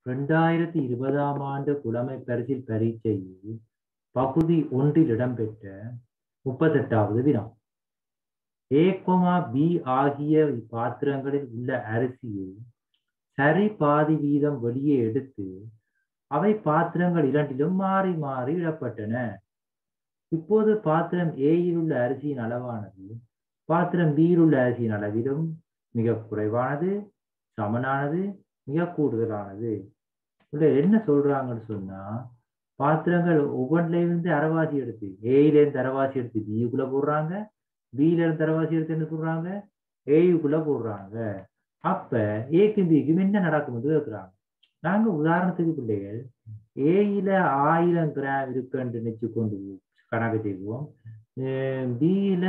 ரெண்டாயிரத்தி இருபதாம் ஆண்டு புலமை பரிசில் பரீட்சையில் பகுதி ஒன்றில் இடம்பெற்ற முப்பத்தெட்டாவது வினா ஏ கொமா பி ஆகிய பாத்திரங்களில் உள்ள அரிசியை சரி பாதி வீதம் வெளியே எடுத்து அவை பாத்திரங்கள் இரண்டிலும் மாறி மாறி இடப்பட்டன இப்போது பாத்திரம் ஏயில் உள்ள அரிசியின் அளவானது பாத்திரம் பியில் உள்ள அரிசியின் அளவிலும் மிக குறைவானது சமனானது மிக கூடுதலானது உள்ள என்ன சொல்றாங்கன்னு சொன்னா பாத்திரங்கள் ஒவ்வொன்றில இருந்து அரைவாசி எடுத்து ஏயில இருந்து அரைவாசி எடுத்து பியுக்குள்ள போடுறாங்க பியில இருந்து அரைவாசி எடுத்து என்ன சொல்றாங்க ஏயுக்குள்ள போடுறாங்க அப்ப ஏக்கும் பிக்கும் என்ன நடக்கும்னு கேட்கிறாங்க நாங்க உதாரணத்துக்கு பிள்ளைகள் ஏயில ஆயிரம் கிராம் இருக்குன்னு நினைச்சு கொண்டு கணக்கு செய்வோம் பியில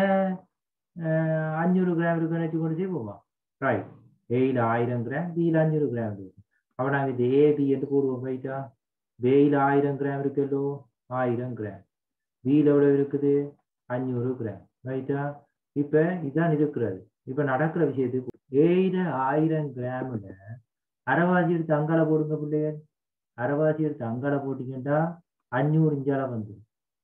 அஞ்சூறு கிராம் இருக்குன்னு நினைச்சு கொண்டு செய்வோமா ரைட் ஏயில ஆயிரம் கிராம் பியில அஞ்சூறு கிராம் இருக்கும் அப்ப நாங்க இது ஏ பி என்று போடுவோம் ரைட்டா வேயில் ஆயிரம் கிராம் இருக்குல்லோ ஆயிரம் கிராம் வீல் எவ்வளவு இருக்குது அஞ்சூறு கிராம் ரைட்டா இப்ப இதான் இருக்கிறது இப்ப நடக்கிற விஷயத்துக்கு ஏயில ஆயிரம் கிராம்ல அரைவாசி எடுத்து அங்கால போடுங்க பிள்ளைகள் அரைவாசி எடுத்து அங்கால போட்டீங்கன்னா அஞ்சூறு இஞ்சால வந்து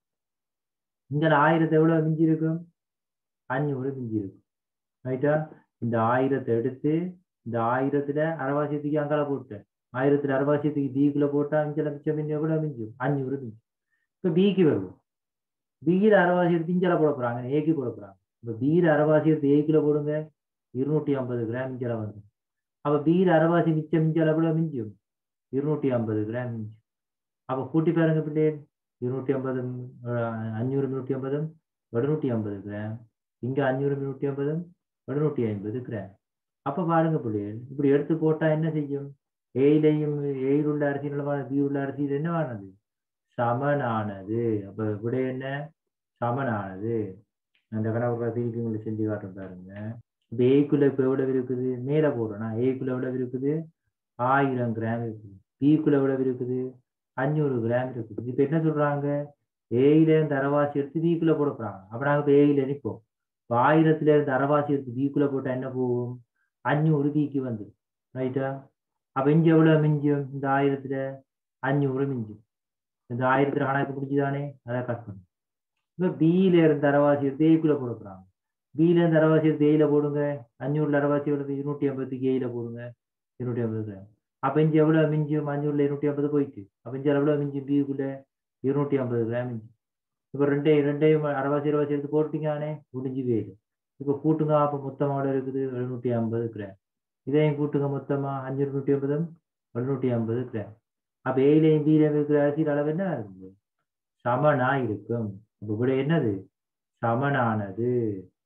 இங்கால ஆயிரத்தை எவ்வளவு மிஞ்சி இருக்கும் அஞ்சூறு மிஞ்சி இருக்கும் ரைட்டா இந்த ஆயிரத்தை எடுத்து இந்த ஆயிரத்துல அரைவாசியத்துக்கு அங்கால போட்டேன் ஆயிரத்துல அரைவாசியத்துக்கு பிக்குள்ள போட்டா அஞ்சல மிச்சம் மிஞ்சி எவ்வளவு மிஞ்சும் அஞ்சூறு மிஞ்சும் இப்ப பிக்கு வருவோம் பியில அரைவாசி எடுத்து இஞ்சல போட போறாங்க ஏக்கு போட போறாங்க இப்ப பியில அரைவாசி எடுத்து ஏக்குல போடுங்க இருநூற்றி ஐம்பது கிராம் இஞ்சல வந்து அப்ப பியில அரைவாசி மிச்சம் மிஞ்சல் எவ்வளவு மிஞ்சும் இருநூற்றி ஐம்பது கிராம் மிஞ்சும் அப்ப கூட்டி பாருங்க பிள்ளை இருநூற்றி ஐம்பதும் அஞ்சூறு நூற்றி ஐம்பதும் எழுநூற்றி ஐம்பது கிராம் இங்க அஞ்சூறு நூற்றி ஐம்பதும் எழுநூற்றி ஐம்பது கிராம் அப்ப பாருங்க பிள்ளைகள் இப்படி எடுத்து போட்டா என்ன செய்யும் ஏயிலையும் ஏயில் உள்ள அரிசி நிலவான பி உள்ள அரிசி இது என்னவானது சமனானது அப்ப விட என்ன சமனானது அந்த கணக்கு திருப்பி உங்களுக்கு செஞ்சு காட்டுறேன் பாருங்க இப்ப ஏக்குள்ள இப்ப எவ்வளவு இருக்குது மேல போடுறோம்னா ஏக்குள்ள எவ்வளவு இருக்குது ஆயிரம் கிராம் இருக்குது பிக்குள்ள எவ்வளவு இருக்குது அஞ்சூறு கிராம் இருக்குது இப்ப என்ன சொல்றாங்க ஏயில இருந்து அரைவாசி எடுத்து பிக்குள்ள போட போறாங்க அப்ப நாங்க இப்ப ஏயில நிற்போம் இப்ப ஆயிரத்துல இருந்து அரைவாசி எடுத்து பிக்குள்ள போட்டா என்ன போகும் அஞ்சூறு பிக்கு வந்துடும் ரைட்டா அப்ப இங்க எவ்வளவு மிஞ்சும் இந்த ஆயிரத்துல அஞ்சூறு மிஞ்சும் இந்த ஆயிரத்துல கணக்கு பிடிச்சுதானே அதை கட் பண்ணும் இப்ப பியில இருந்து அரைவாசி எடுத்து ஏக்குள்ள போட போறாங்க பியில இருந்து அரைவாசி எடுத்து ஏயில போடுங்க அஞ்சூறுல அரைவாசி எடுத்து இருநூற்றி ஐம்பதுக்கு ஏயில போடுங்க இருநூற்றி ஐம்பது கிராம் அப்ப இங்க எவ்வளவு மிஞ்சும் அஞ்சூறுல இருநூற்றி ஐம்பது போயிட்டு அப்ப இங்க எவ்வளவு மிஞ்சும் பிக்குள்ள இருநூற்றி ஐம்பது கிராம் மிஞ்சும் இப்ப ரெண்டையும் ரெண்டையும் அரைவாசி அரைவாசி எடுத்து போட்டீங்கன்னே முடிஞ்சு போயிடும் இப்ப கூட்டுங்க அப்ப மொத்தமா இருக்குது எழுநூற்றி ஐம்பது கிராம் இதையும் கூட்டுங்க மொத்தமா அஞ்சூறு நூற்றி ஐம்பதும் எழுநூற்றி ஐம்பது கிராம் அப்ப ஏயிலையும் பீலையும் இருக்கிற அரிசியில் அளவு என்ன இருக்குது சமனா இருக்கும் அப்ப கூட என்னது சமனானது